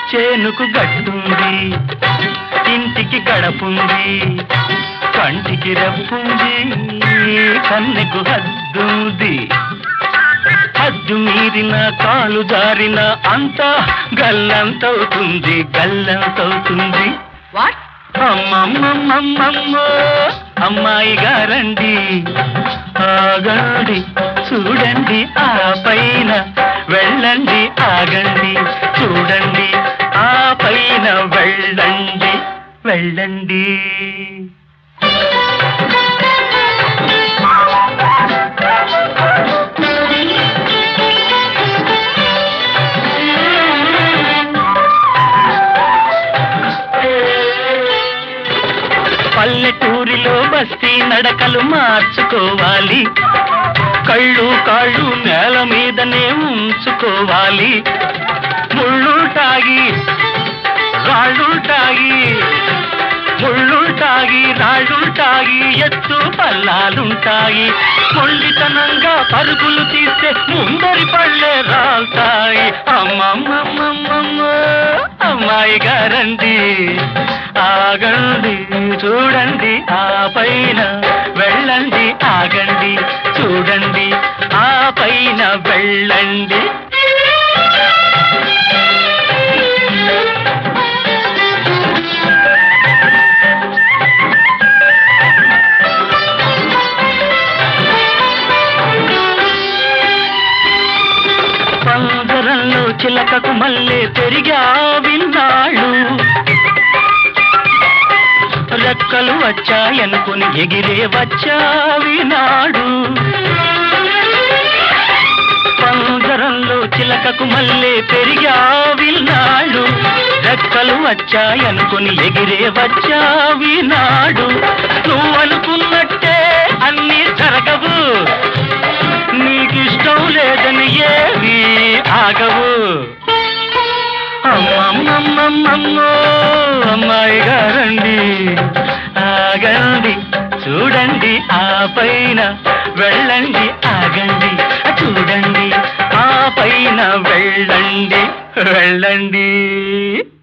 చేనుకు గట్టుంది ఇంటికి గడపుంది కంటికి రెప్పుంది కన్నెకు హద్దుంది హద్దు మీరిన కాలు జారిన అంతా గల్లంతవుతుంది గల్లంతవుతుంది వాట్ అమ్మమ్మమ్మమ్మమ్మో అమ్మాయి గారండి ఆగండి చూడండి ఆ పైన వెళ్ళండి ఆగండి చూడండి ఆ పైన వెళ్ళండి వెళ్ళండి పల్లెటూరిలో బస్తీ నడకలు మార్చుకోవాలి కళ్ళు కాళ్ళు నేల మీదనే ఉంచుకోవాలి ముళ్ళుంటాగి రాళ్ళుంటాగి ముళ్ళుంటాగి రాళ్ళుంటాగి ఎత్తు పల్లాలుంటాయి మొండితనంగా పరుగులు తీస్తే ముందరి పళ్ళే రాల్తాయి అమ్మమ్మమ్మమ్మమ్మ అమ్మాయి గారండి ఆగండి చూడండి ఆ పైన వెళ్ళండి ఆగండి చూడండి ఆ పైన వెళ్ళండి పంజరంలో చిలకకు మల్లె పెరిగా విన్నాళ్ళు రెక్కలు వచ్చాయనుకుని ఎగిరే వచ్చావి నాడు పంజరంలో చిలకకు మల్లె పెరిగా విన్నాడు రెక్కలు వచ్చాయనుకుని ఎగిరే వచ్చావి నాడు నువ్వు అనుకున్నట్టే అన్నీ జరగవు నీకిష్టం లేదని ఏవి ఆగవు అమ్మమ్మమ్మమ్మమ్మో అమ్మాయి గారండి ఆగండి చూడండి ఆ పైన వెళ్ళండి ఆగండి చూడండి ఆ పైన వెళ్ళండి వెళ్ళండి